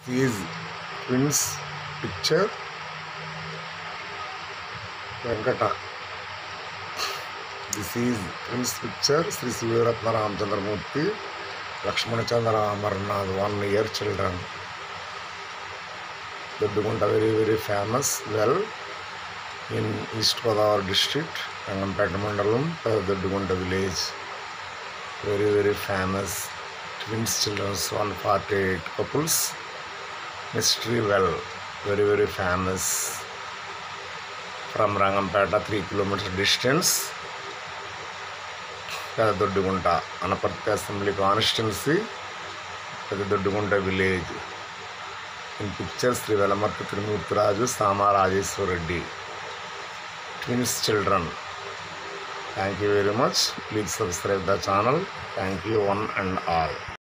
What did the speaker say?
is twins picture Venkata this is twins picture Sri Sivaratna Ramachandramurthy Lakshmanachandra Amarnath one year children Doddugunta very very famous well in East Godavari district Rangampeta మండలం Doddugunta village very very famous twins childrens one forty eight couples mystery well very very famous from Rangampeta three kilometers distance పెద్ద Doddugunta Anaparthi assembly constituency పెద్ద Doddugunta village in picture Sri Velamarthi Trimurthiraju Sama Rajeswara Reddy twins children thank you very much please subscribe the channel thank you one and all